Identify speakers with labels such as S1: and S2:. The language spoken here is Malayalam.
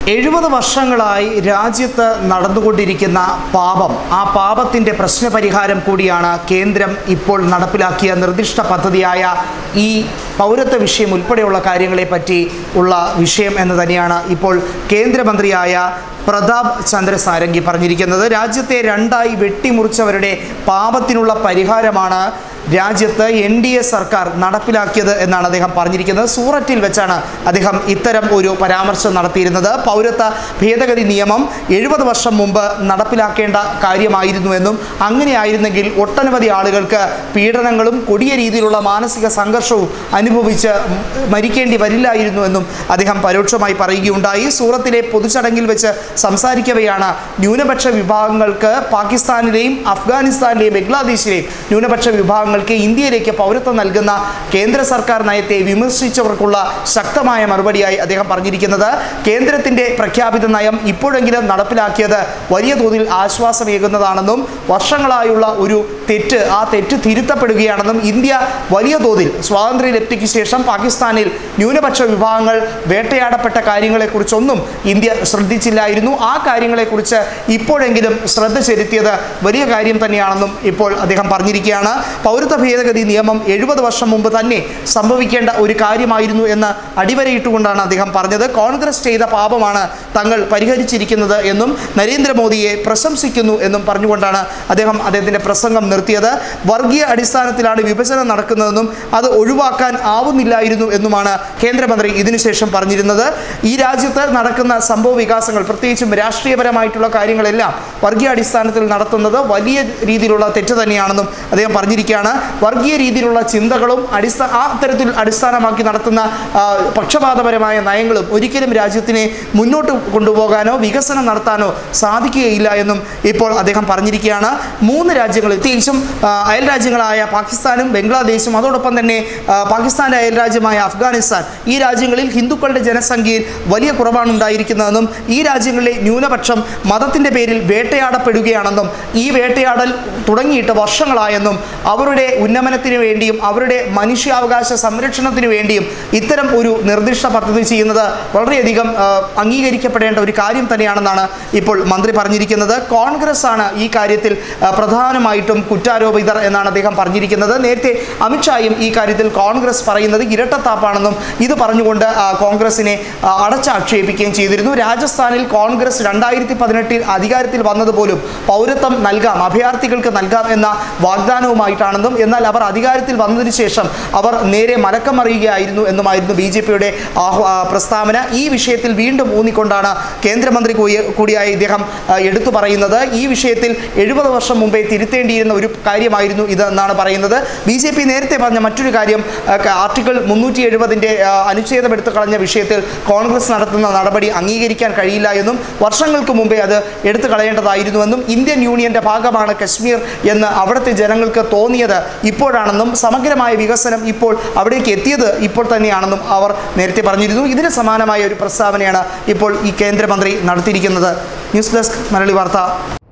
S1: എഴുപത് വർഷങ്ങളായി രാജ്യത്ത് നടന്നുകൊണ്ടിരിക്കുന്ന പാപം ആ പാപത്തിൻ്റെ പ്രശ്നപരിഹാരം കൂടിയാണ് കേന്ദ്രം ഇപ്പോൾ നടപ്പിലാക്കിയ നിർദ്ദിഷ്ട പദ്ധതിയായ ഈ പൗരത്വ വിഷയം ഉൾപ്പെടെയുള്ള കാര്യങ്ങളെ പറ്റി ഉള്ള വിഷയം എന്ന് തന്നെയാണ് ഇപ്പോൾ കേന്ദ്രമന്ത്രിയായ പ്രതാപ് ചന്ദ്ര സാരംഗി പറഞ്ഞിരിക്കുന്നത് രാജ്യത്തെ രണ്ടായി വെട്ടിമുറിച്ചവരുടെ പാപത്തിനുള്ള പരിഹാരമാണ് രാജ്യത്ത് എൻ ഡി എ സർക്കാർ നടപ്പിലാക്കിയത് എന്നാണ് അദ്ദേഹം പറഞ്ഞിരിക്കുന്നത് സൂററ്റിൽ വെച്ചാണ് അദ്ദേഹം ഇത്തരം ഒരു പരാമർശം നടത്തിയിരുന്നത് പൗരത്വ ഭേദഗതി നിയമം എഴുപത് വർഷം മുമ്പ് നടപ്പിലാക്കേണ്ട കാര്യമായിരുന്നുവെന്നും അങ്ങനെയായിരുന്നെങ്കിൽ ഒട്ടനവധി ആളുകൾക്ക് പീഡനങ്ങളും കൊടിയ രീതിയിലുള്ള മാനസിക സംഘർഷവും അനുഭവിച്ച് മരിക്കേണ്ടി വരില്ലായിരുന്നുവെന്നും അദ്ദേഹം പരോക്ഷമായി പറയുകയുണ്ടായി സൂറത്തിലെ പൊതുചടങ്ങിൽ വെച്ച് സംസാരിക്കവെയാണ് ന്യൂനപക്ഷ വിഭാഗങ്ങൾക്ക് പാകിസ്ഥാനിലെയും അഫ്ഗാനിസ്ഥാനിലെയും ബംഗ്ലാദേശിലെയും ന്യൂനപക്ഷ വിഭാഗങ്ങൾക്ക് ഇന്ത്യയിലേക്ക് പൗരത്വം നൽകുന്ന കേന്ദ്ര സർക്കാർ നയത്തെ വിമർശിച്ചവർക്കുള്ള ശക്തമായ മറുപടിയായി അദ്ദേഹം പറഞ്ഞിരിക്കുന്നത് കേന്ദ്രത്തിന്റെ പ്രഖ്യാപിത നയം ഇപ്പോഴെങ്കിലും നടപ്പിലാക്കിയത് വലിയ തോതിൽ ആശ്വാസമേകുന്നതാണെന്നും വർഷങ്ങളായുള്ള ഒരു തെറ്റ് ആ തെറ്റ് തിരുത്തപ്പെടുകയാണെന്നും ഇന്ത്യ വലിയ തോതിൽ സ്വാതന്ത്ര്യലബ്ധിക്ക് ശേഷം പാകിസ്ഥാനിൽ ന്യൂനപക്ഷ വിഭാഗങ്ങൾ വേട്ടയാടപ്പെട്ട കാര്യങ്ങളെക്കുറിച്ചൊന്നും ഇന്ത്യ ശ്രദ്ധിച്ചില്ലായിരുന്നു ആ കാര്യങ്ങളെക്കുറിച്ച് ഇപ്പോഴെങ്കിലും ശ്രദ്ധ ചെലുത്തിയത് വലിയ കാര്യം തന്നെയാണെന്നും ഇപ്പോൾ അദ്ദേഹം പറഞ്ഞിരിക്കുകയാണ് പൗരത്വ ഭേദഗതി നിയമം എഴുപത് വർഷം മുമ്പ് തന്നെ സംഭവിക്കേണ്ട ഒരു കാര്യമായിരുന്നു എന്ന് അടിവരയിട്ടുകൊണ്ടാണ് അദ്ദേഹം പറഞ്ഞത് കോൺഗ്രസ് ചെയ്ത പാപമാണ് തങ്ങൾ പരിഹരിച്ചിരിക്കുന്നത് എന്നും നരേന്ദ്രമോദിയെ പ്രശംസിക്കുന്നു എന്നും പറഞ്ഞുകൊണ്ടാണ് അദ്ദേഹം അദ്ദേഹത്തിൻ്റെ പ്രസംഗം നിർത്തിയത് വർഗീയ അടിസ്ഥാനത്തിലാണ് വിഭജനം നടക്കുന്നതെന്നും അത് ഒഴിവാക്കാൻ ആവുന്നില്ലായിരുന്നു എന്നുമാണ് കേന്ദ്രമന്ത്രി ഇതിനുശേഷം പറഞ്ഞിരുന്നത് ഈ രാജ്യത്ത് നടക്കുന്ന സംഭവ വികാസങ്ങൾ പ്രത്യേകിച്ചും രാഷ്ട്രീയപരമായിട്ടുള്ള കാര്യങ്ങളെല്ലാം വർഗീയ അടിസ്ഥാനത്തിൽ നടത്തുന്നത് വലിയ രീതിയിലുള്ള തെറ്റ് തന്നെയാണെന്നും അദ്ദേഹം പറഞ്ഞിരിക്കുകയാണ് വർഗീയ രീതിയിലുള്ള ചിന്തകളും അടിസ്ഥാന ആ തരത്തിൽ അടിസ്ഥാനമാക്കി നടത്തുന്ന ആ, പക്ഷപാതപരമായ നയങ്ങളും ഒരിക്കലും രാജ്യത്തിനെ മുന്നോട്ട് കൊണ്ടുപോകാനോ വികസനം നടത്താനോ സാധിക്കുകയില്ല എന്നും ഇപ്പോൾ അദ്ദേഹം പറഞ്ഞിരിക്കുകയാണ് മൂന്ന് രാജ്യങ്ങൾ പ്രത്യേകിച്ചും ആ, അയൽ രാജ്യങ്ങളായ പാകിസ്ഥാനും ബംഗ്ലാദേശും അതോടൊപ്പം തന്നെ ആ, പാകിസ്ഥാൻ്റെ അയൽ രാജ്യമായ അഫ്ഗാനിസ്ഥാൻ ഈ രാജ്യങ്ങളിൽ ഹിന്ദുക്കളുടെ ജനസംഖ്യയിൽ വലിയ കുറവാണ് ഉണ്ടായിരിക്കുന്നതെന്നും ഈ രാജ്യങ്ങളിലെ ന്യൂനപക്ഷം മതത്തിൻ്റെ പേരിൽ വേട്ടയാടപ്പെടുകയാണെന്നും ഈ വേട്ടയാടൽ തുടങ്ങിയിട്ട് വർഷങ്ങളായെന്നും അവരുടെ ഉന്നമനത്തിന് വേണ്ടിയും അവരുടെ മനുഷ്യാവകാശ സംരക്ഷണത്തിന് വേണ്ടിയും ഇത്തരം ഒരു നിർദ്ദിഷ്ട പദ്ധതി ചെയ്യുന്നത് വളരെയധികം ആ, അംഗീകരിക്കപ്പെടേണ്ട ഒരു കാര്യം തന്നെയാണെന്നാണ് ഇപ്പോൾ മന്ത്രി പറഞ്ഞിരിക്കുന്നത് കോൺഗ്രസ് ആണ് ഈ കാര്യത്തിൽ ആ, പ്രധാനമായിട്ടും കുറ്റാരോപിതർ എന്നാണ് അദ്ദേഹം പറഞ്ഞിരിക്കുന്നത് നേരത്തെ അമിത്ഷായും ഈ കാര്യത്തിൽ കോൺഗ്രസ് പറയുന്നത് ഇരട്ടത്താപ്പാണെന്നും ഇത് പറഞ്ഞുകൊണ്ട് ആ, കോൺഗ്രസിനെ ആ, അടച്ചാക്ഷേപിക്കുകയും ചെയ്തിരുന്നു രാജസ്ഥാനിൽ കോൺഗ്രസ് രണ്ടായിരത്തി പതിനെട്ടിൽ അധികാരത്തിൽ വന്നതുപോലും പൗരത്വം നൽകാം അഭയാർത്ഥികൾക്ക് നൽകാം എന്ന വാഗ്ദാനവുമായിട്ടാണെന്നും എന്നാൽ അവർ അധികാരത്തിൽ വന്നതിന് ശേഷം അവർ നേരെ മലക്കം മറിയുകയായിരുന്നു എന്നുമായിരുന്നു ബി ജെ പിയുടെ പ്രസ്താവന ഈ വിഷയത്തിൽ വീണ്ടും ഊന്നിക്കൊണ്ടാണ് കേന്ദ്രമന്ത്രി കൂടി- കൂടിയായ ഇദ്ദേഹം ആ, എടുത്തു പറയുന്നത് ഈ വിഷയത്തിൽ എഴുപത് വർഷം മുമ്പേ തിരുത്തേണ്ടിയിരുന്ന ഒരു കാര്യമായിരുന്നു ഇത് എന്നാണ് പറയുന്നത് ബി ജെ പി നേരത്തെ പറഞ്ഞ മറ്റൊരു കാര്യം ആ, ക- ആർട്ടിക്കിൾ മുന്നൂറ്റി എഴുപതിൻ്റെ അനുച്ഛേദം എടുത്തു കളഞ്ഞ വിഷയത്തിൽ കോൺഗ്രസ് നടത്തുന്ന നടപടി അംഗീകരിക്കാൻ കഴിയില്ല എന്നും വർഷങ്ങൾക്ക് മുമ്പേ അത് എടുത്തു കളയേണ്ടതായിരുന്നുവെന്നും ഇന്ത്യൻ യൂണിയന്റെ ഭാഗമാണ് കശ്മീർ എന്ന് അവിടുത്തെ ജനങ്ങൾക്ക് തോന്നിയത് ഇപ്പോഴാണെന്നും സമഗ്രമായ വികസനം ഇപ്പോൾ അവിടേക്ക് എത്തിയത് ഇപ്പോൾ തന്നെയാണെന്നും അവർ നേരത്തെ പറഞ്ഞിരുന്നു ഇതിന് സമാനമായ ഒരു പ്രസ്താവനയാണ് ഇപ്പോൾ ഈ കേന്ദ്രമന്ത്രി നടത്തിയിരിക്കുന്നത് ന്യൂസ് ഡെസ്ക് മലയാളി വാർത്ത